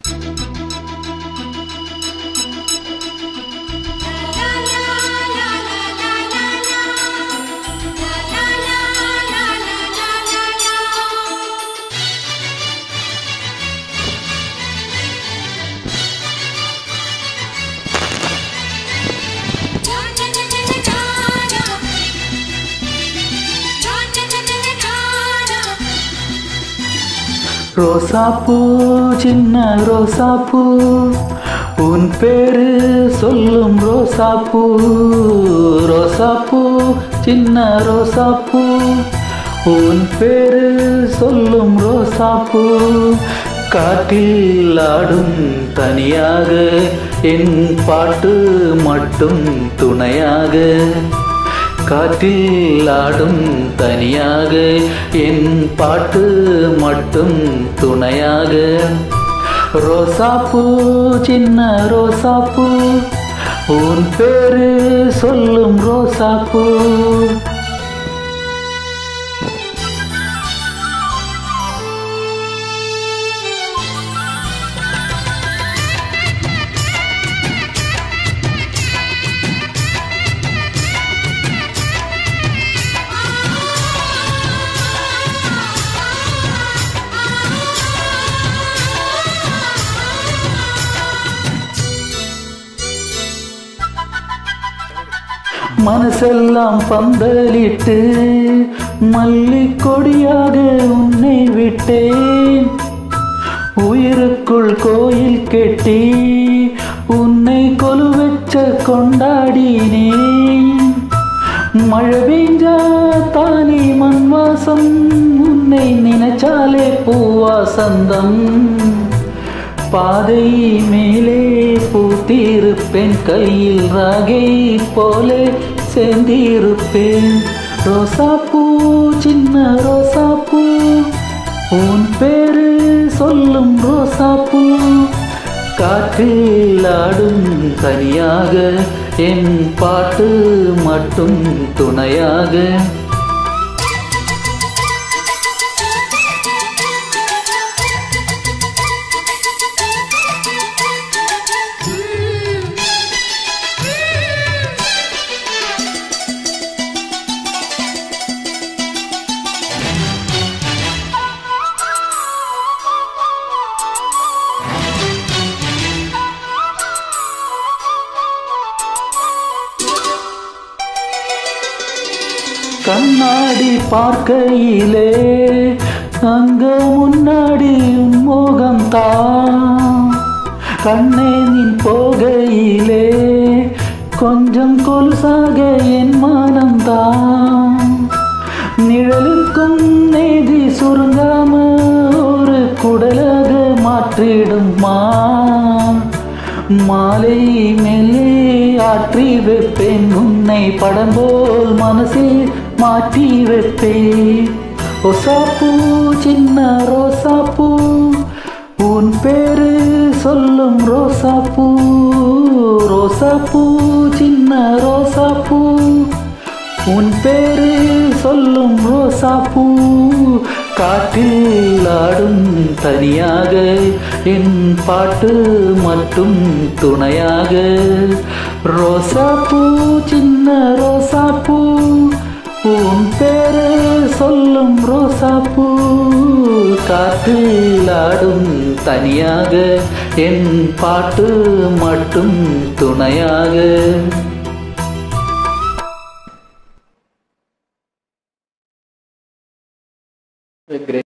ரோசாப்பூ சின்ன ரோசாப்பூ உன் பேரு சொல்லும் ரோசாப்பூ ரோசாப்பூ சின்ன ரோசாப்பூ உன் பேரு சொல்லும் ரோசாப்பூ காட்டில் ஆடும் தனியாக என் பாட்டு மட்டும் துணையாக காற்றில் ஆடும் தனியாக என் பாட்டு மட்டும் துணையாக ரோசாப்பூ சின்ன ரோசாப்பூ உன் பேரு சொல்லும் ரோசாப்பூ மனசெல்லாம் பந்தலிட்டு மல்லி கொடியாக உன்னை விட்டேன் உயிருக்குள் கோயில் கெட்டி உன்னை கொலு வச்ச கொண்டாடினேன் மழை பெஞ்சா தானி மண் வாசம் உன்னை நினைச்சாலே பூவாசந்தம் பாதை மேலே பூத்திருப்பேன் கையில் ராகை போலே சேர்ந்திருப்பேன் ரோசாப்பூ சின்ன ரோசாப்பூ உன் பேரு சொல்லும் ரோசாப்பூ காற்றில் ஆடும் தனியாக என் பாட்டு மட்டும் துணையாக கண்ணாடி பார்க்கையிலே அங்க முன்னாடி உன் மோகம் தான் கண்ணே நின் போகையிலே கொஞ்சம் கொலுசாக என் மானம் தான் நிழலுக்கும் நீதி சுருங்காம ஒரு குடலாக மாற்றிடுமா மாலை மேலே ஆற்றி வைப்பேன் உன்னை படம் போல் மனசில் மாற்றி வைப்பேன் ரோசாப்பூ சின்ன ரோசாப்பூ உன் பேரு சொல்லும் ரோசாப்பூ ரோசாப்பூ சின்ன ரோசாப்பூ உன் பேரு சொல்லும் ரோசாப்பூ காற்றில் ஆடும் தனியாக என் பாட்டு மட்டும் துணையாக ரோசாப்பூ சின்ன ரோசாப்பூ உன் பேரு சொல்லும் ரோசாப்பூ காற்றில் ஆடும் தனியாக என் பாட்டு மட்டும் துணையாக Great.